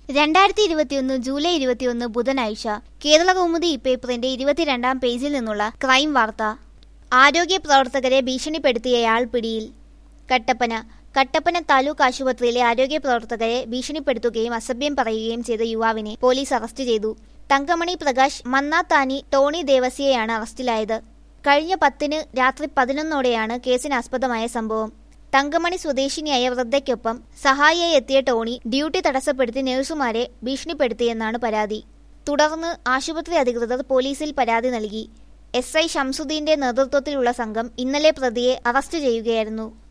രണ്ടായിരത്തി ഇരുപത്തിയൊന്ന് ജൂലൈ ഇരുപത്തിയൊന്ന് ബുധനാഴ്ച കേരള കൗമുദി പേപ്പറിന്റെ ഇരുപത്തിരണ്ടാം പേജിൽ നിന്നുള്ള ക്രൈം വാർത്ത ആരോഗ്യ പ്രവർത്തകരെ ഭീഷണിപ്പെടുത്തിയയാൾ പിടിയിൽ കട്ടപ്പന കട്ടപ്പന താലൂക്ക് ആശുപത്രിയിലെ ആരോഗ്യ പ്രവർത്തകരെ ഭീഷണിപ്പെടുത്തുകയും അസഭ്യം പറയുകയും ചെയ്ത യുവാവിനെ പോലീസ് അറസ്റ്റ് ചെയ്തു തങ്കമണി പ്രകാശ് മന്നാത്താനി ടോണി ദേവസിയെയാണ് അറസ്റ്റിലായത് കഴിഞ്ഞ പത്തിന് രാത്രി പതിനൊന്നോടെയാണ് കേസിനാസ്പദമായ സംഭവം തങ്കമണി സ്വദേശിനിയായ വൃദ്ധയ്ക്കൊപ്പം സഹായിയായി എത്തിയ ടോണി ഡ്യൂട്ടി തടസ്സപ്പെടുത്തി നഴ്സുമാരെ ഭീഷണിപ്പെടുത്തിയെന്നാണ് പരാതി തുടർന്ന് ആശുപത്രി അധികൃതർ പോലീസിൽ പരാതി നൽകി എസ് ഐ ഷംസുദ്ദീന്റെ നേതൃത്വത്തിലുള്ള സംഘം ഇന്നലെ പ്രതിയെ അറസ്റ്റ് ചെയ്യുകയായിരുന്നു